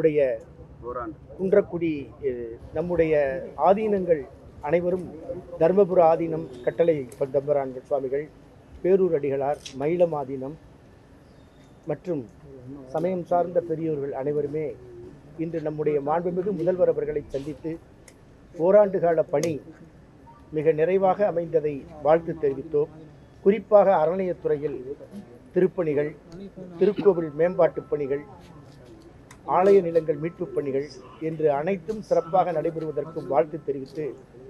நம்முடைய குன்றக்குடி அஹ், நம்முடைய ஆதீனங்கள் அனைவரும் தர்மபுர ஆதீனம் கட்டளை தம்பரான் சுவாமிகள் பேரூர் அடிகளார் மயிலம் ஆதீனம் மற்றும் சமயம் சார்ந்த பெரியோர்கள் அனைவருமே இன்று நம்முடைய மாண்புமிகு முதல்வர் அவர்களை சந்தித்து ஓராண்டு கால பணி மிக நிறைவாக அமைந்ததை வாழ்த்து தெரிவித்தோம் குறிப்பாக அறநிலையத்துறையில் திருப்பணிகள் திருக்கோவில் மேம்பாட்டுப் பணிகள் ஆலய நிலங்கள் மீட்புப் பணிகள் என்று அனைத்தும் சிறப்பாக நடைபெறுவதற்கும் வாழ்த்து தெரிவித்து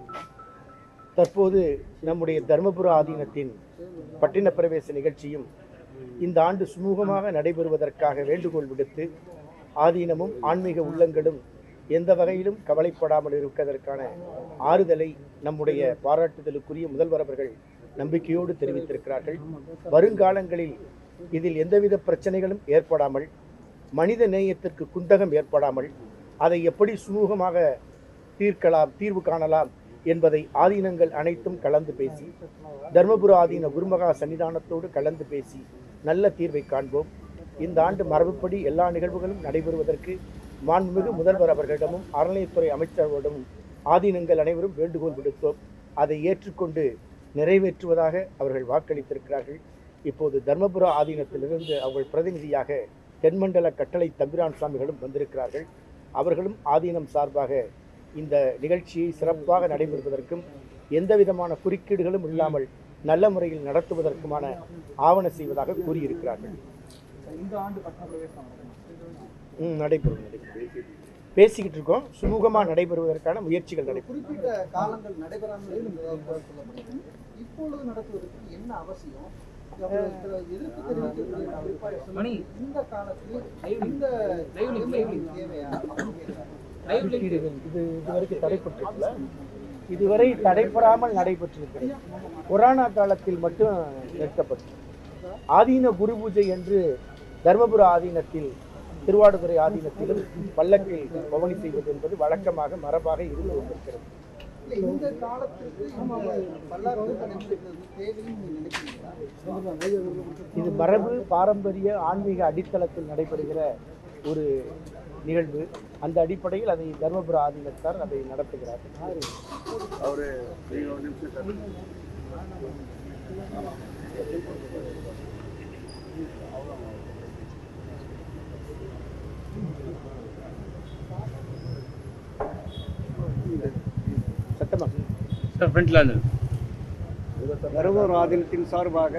தற்போது நம்முடைய தர்மபுர ஆதீனத்தின் பட்டின பிரவேச நிகழ்ச்சியும் இந்த ஆண்டு சுமூகமாக நடைபெறுவதற்காக வேண்டுகோள் விடுத்து ஆதீனமும் ஆன்மீக உள்ளங்களும் எந்த வகையிலும் கவலைப்படாமல் இருப்பதற்கான ஆறுதலை நம்முடைய பாராட்டுதலுக்குரிய முதல்வர் அவர்கள் நம்பிக்கையோடு தெரிவித்திருக்கிறார்கள் வருங்காலங்களில் இதில் எந்தவித பிரச்சனைகளும் ஏற்படாமல் மனித நேயத்திற்கு குந்தகம் ஏற்படாமல் அதை எப்படி சுமூகமாக தீர்க்கலாம் தீர்வு காணலாம் என்பதை ஆதீனங்கள் அனைத்தும் கலந்து பேசி தர்மபுர ஆதீன குருமகா சன்னிதானத்தோடு கலந்து பேசி நல்ல தீர்வை காண்போம் இந்த ஆண்டு மரபுப்படி எல்லா நிகழ்வுகளும் நடைபெறுவதற்கு மாண்புமிகு முதல்வர் அவர்களிடமும் அறநிலையத்துறை அமைச்சர்களிடமும் ஆதீனங்கள் அனைவரும் வேண்டுகோள் விடுத்தோம் அதை ஏற்றுக்கொண்டு நிறைவேற்றுவதாக அவர்கள் வாக்களித்திருக்கிறார்கள் இப்போது தர்மபுர ஆதீனத்திலிருந்து அவர்கள் பிரதிநிதியாக தென்மண்டல கட்டளை தம்பிரான் சுவாமிகளும் வந்திருக்கிறார்கள் அவர்களும் ஆதீனம் சார்பாக இந்த நிகழ்ச்சியை சிறப்பாக நடைபெறுவதற்கும் எந்த விதமான குறுக்கீடுகளும் இல்லாமல் நல்ல முறையில் நடத்துவதற்குமான ஆவண செய்வதாக கூறியிருக்கிறார்கள் இந்த ஆண்டு பட்டண பிரவேசம் ம், நடைபெறும் நடைபெறும் பேசிக்கிட்டு இருக்கோம் சுமூகமாக நடைபெறுவதற்கான முயற்சிகள் நடைபெறும் குறிப்பிட்ட காலங்கள் நடைபெறாமல் இருந்ததாக சொல்லப்படுகிறது இப்பொழுது நடத்துவதற்கு என்ன அவசியம் அப்புறம் சில எதிர்ப்பு தெரிவிக்கக்கூடிய நபர்கள் இந்த காலத்தில் இந்த நிலைமைகள் தேவையா அப்படின்னு கேட்கிறாங்க. குறுக்கீடுகள் இது இதுவரைக்கும் தடைப்பட்டிருக்குல்ல இதுவரை தடைபெறாமல் நடைபெற்றிருக்கிறது கொரோனா காலத்தில் மட்டும் நிறுத்தப்பட்டது ஆதீன குரு பூஜை என்று தர்மபுர ஆதீனத்தில் திருவாடுதுறை ஆதீனத்திலும் பல்லக்கில் பவனி செய்வது என்பது வழக்கமாக மரபாக இருந்து வந்திருக்கிறது இல்ல, இந்த காலத்திற்கு இந்த பல்லாக்கு நடைபெறுவது தேவைன்னு நீங்க நினைக்கிறீங்களா இது மரபு பாரம்பரிய ஆன்மீக அடித்தளத்தில் நடைபெறுகிற ஒரு நிகழ்வு அந்த அடிப்படையில் அதை தர்மபுர ஆதீனத்தார் அதை நடத்துகிறார்கள் சத்தமா தருமபுரம் ஆதீனத்தின் சார்பாக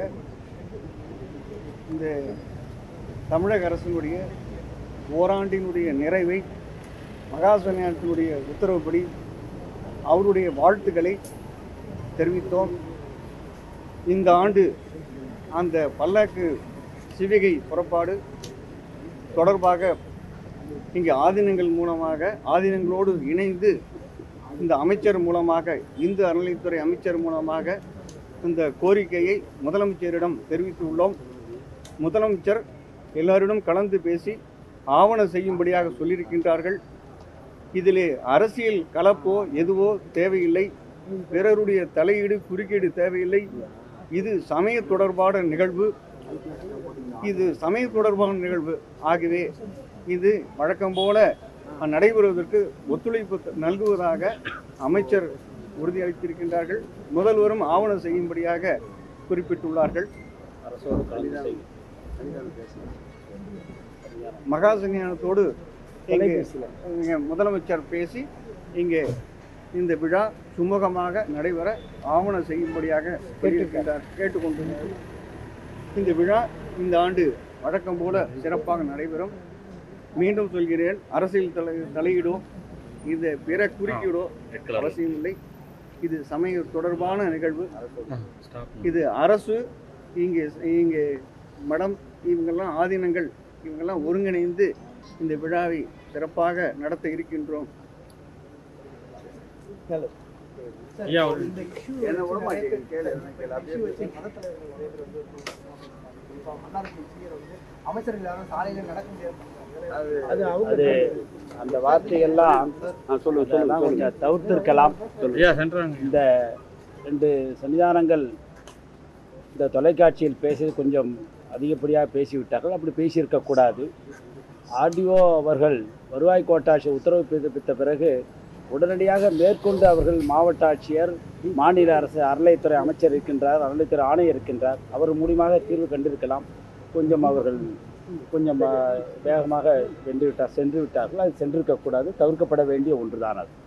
இந்த தமிழக அரசினுடைய ஓராண்டினுடைய நிறைவை மகாசன்யாசத்தினுடைய உத்தரவுப்படி அவருடைய வாழ்த்துக்களை தெரிவித்தோம் இந்த ஆண்டு அந்த பல்லாக்கு சிவிகை புறப்பாடு தொடர்பாக இங்கே ஆதீனங்கள் மூலமாக ஆதீனங்களோடு இணைந்து இந்த அமைச்சர் மூலமாக இந்து அறநிலைத்துறை அமைச்சர் மூலமாக இந்த கோரிக்கையை முதலமைச்சரிடம் தெரிவித்துள்ளோம் முதலமைச்சர் எல்லாரிடம் கலந்து பேசி ஆவணம் செய்யும்படியாக சொல்லியிருக்கின்றார்கள் இதிலே அரசியல் கலப்போ எதுவோ தேவையில்லை பிறருடைய தலையீடு குறுக்கீடு தேவையில்லை இது சமய தொடர்பான நிகழ்வு இது சமய தொடர்பான நிகழ்வு ஆகவே இது வழக்கம் போல நடைபெறுவதற்கு ஒத்துழைப்பு த- நல்குவதாக அமைச்சர் உறுதியளித்திருக்கின்றார்கள் முதல்வரும் ஆவணம் செய்யும்படியாக குறிப்பிட்டுள்ளார்கள் மகாசன்யானத்தோடு இங்கே தொலைபேசியில் இங்கே முதலமைச்சர் பேசி இங்கே இந்த விழா சுமூகமாக நடைபெற ஆவணம் செய்யும்படியாக கேட்டுக்கின்றார் கேட்டுக்கொண்டுள்ளார் இந்த விழா இந்த ஆண்டு வழக்கம் போல சிறப்பாக நடைபெறும் மீண்டும் சொல்கிறேன் அரசியல் தலை தலையீடோ இந்த பிற குறுக்கீடோ அவசியமில்லை இது சமய தொடர்பான நிகழ்வு இது அரசு இங்கே இங்கே மடம் இவங்கெல்லாம் ஆதீனங்கள் இவங்கெல்லாம் ஒருங்கிணைந்து இந்த விழாவை சிறப்பாக நடத்த இருக்கின்றோம் நல்லது இந்த issue என்ன வச்சு விட நிறைய மாட்டேங்குது. கேளு, பேர் கேளு, அப்படியே issue வச்சு மதத்தலைவர்கள் நிறைய பேர் வந்து இப்போ மன்னார்குடி சீரை வந்து அமைச்சர்கள் யாரும் சாலையில நடக்க முடியாது அது அவங்க அது அந்த வார்த்தையெல்லாம் அதெல்லாம் கொஞ்சம் தவிர்த்திருக்கலாம் இந்த ரெண்டு சன்னிதானங்கள் இந்த தொலைக்காட்சியில் பேசியது கொஞ்சம் அதிகப்படியாக பேசிவிட்டார்கள் அப்படி பேசியிருக்கக்கூடாது ஆர்டிஓ அவர்கள் வருவாய் கோட்டாட்சி உத்தரவு பிறப்பித்த பிறகு உடனடியாக மேற்கொண்டு அவர்கள் மாவட்ட ஆட்சியர் மாநில அரசு அறநிலைத்துறை அமைச்சர் இருக்கின்றார் அறநிலைத்துறை ஆணையர் இருக்கின்றார் அவர் மூலியமாக தீர்வு கண்டிருக்கலாம் கொஞ்சம் அவர்கள் கொஞ்சம் ஆ, வேகமாக வென்று விட்டார் சென்று விட்டார்கள் அது சென்றிருக்கக்கூடாது தவிர்க்கப்பட வேண்டிய ஒன்றுதான் அது